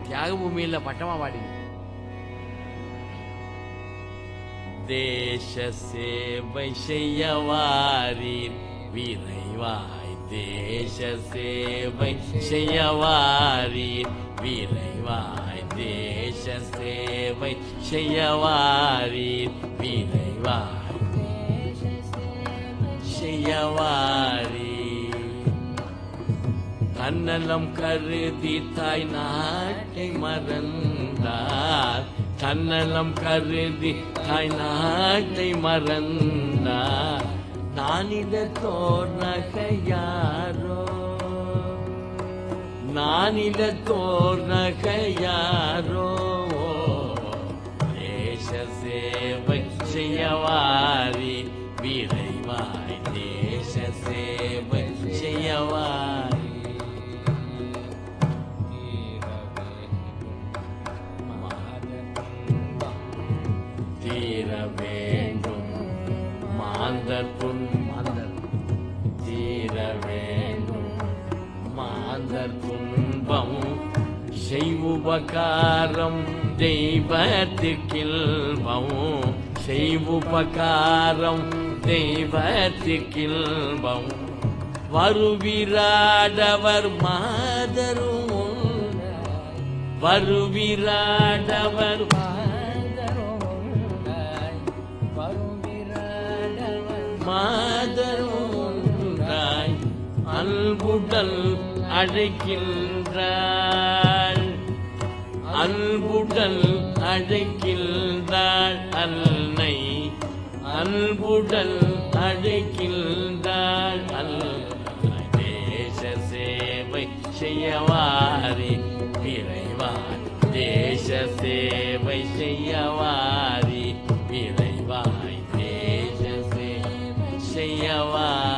தியாக பூமியில பட்டமா பாடி தேச சேவை செய்யவாரீர் விரைவாய் தேச சேவை செய்யவாரீர் விரைவாய் தேச சேவை செய்யவாரீர் விரைவாய் செய்யவாரீர் தன்னலம் கருதி தாய் நாட்டை மறந்தார் தன்னலம் கருதி தாய் நாட்டை மறந்தார் நானித தோர்நகையாரோ நானித தோர்நகையாரோ தேச சேவை செய்யவாரி விரைவாய் தேச சேவை செய்யவாரி தீர வேண்டும் மாந்தர் துன் மாந்தர் தீர வேண்டும் மாந்தர் துன்பம் செய்வுபகாரம் தெய்வத்துக்கில்பம் செய்வுபகாரம் தெய்வத்துக்கில்பம் வருவிராடவர் மாதரும் வருவிராடவர் மாதருந்தாய் அன்புடல் அழைக்கின்றாள் அன்புடல் அழைக்கின்றாள் அன்னை அன்புடல் அழைக்கின்றாள் அன்னை தேச சேவை செய்யவாரி விரைவாய் தேச சேவை செய்யவாரி விரைவாய் தேச சேவை செய்யவாரி